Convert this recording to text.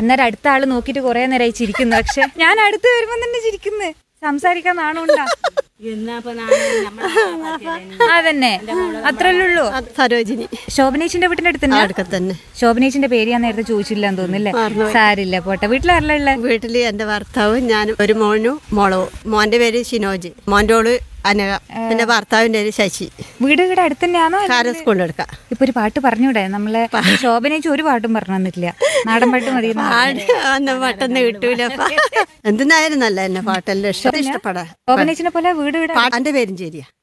എന്നാലും അടുത്ത ആള് നോക്കിയിട്ട് കുറെ നേരമായി ചിരിക്കുന്നു പക്ഷെ ഞാൻ അടുത്ത് വരുമ്പോ തന്നെ ചിരിക്കുന്നു സംസാരിക്കാൻ നാണുണ്ടാ അതന്നെ അത്രല്ലേ ഉള്ളൂ സരോജിനി ശോഭനേച്ചിന്റെ വീട്ടിന്റെ അടുത്ത് തന്നെ അടുക്ക തന്നെ ശോഭനേച്ചിന്റെ പേര് ഞാൻ നേരത്തെ ചോദിച്ചില്ല എന്ന് തോന്നുന്നില്ലേ സാരില്ല പോട്ടെ വീട്ടിലാരല്ല ഉള്ളേ വീട്ടില് എന്റെ ഭർത്താവും ഞാനും ഒരു മോനും മോളവും മോന്റെ പേര് ഷിനോജ് മോന്റെ ഓള് അനക പിന്നെ ഭർത്താവിന്റെ പേര് ശശി വീട് ഇവിടെ അടുത്ത് തന്നെയാണോ കാര സ്കൂളിൽ എടുക്കാം ഇപ്പൊ ഒരു പാട്ട് പറഞ്ഞൂടെ നമ്മളെ ശോഭനേച്ചി ഒരു പാട്ടും പറഞ്ഞു തന്നിട്ടില്ല നാടൻ പാട്ട് മതി എന്ന് പറഞ്ഞു. അന്ന് പെട്ടെന്ന് കിട്ടൂല എന്തിനായിരുന്നു നല്ല എന്നെ പാട്ടെല്ലാം ഇഷ്ടം ഇഷ്ടപ്പെടാ ശോഭനേച്ചിനെ പോലെ വീട് ഇവിടെ എന്റെ പേരും ശരിയാ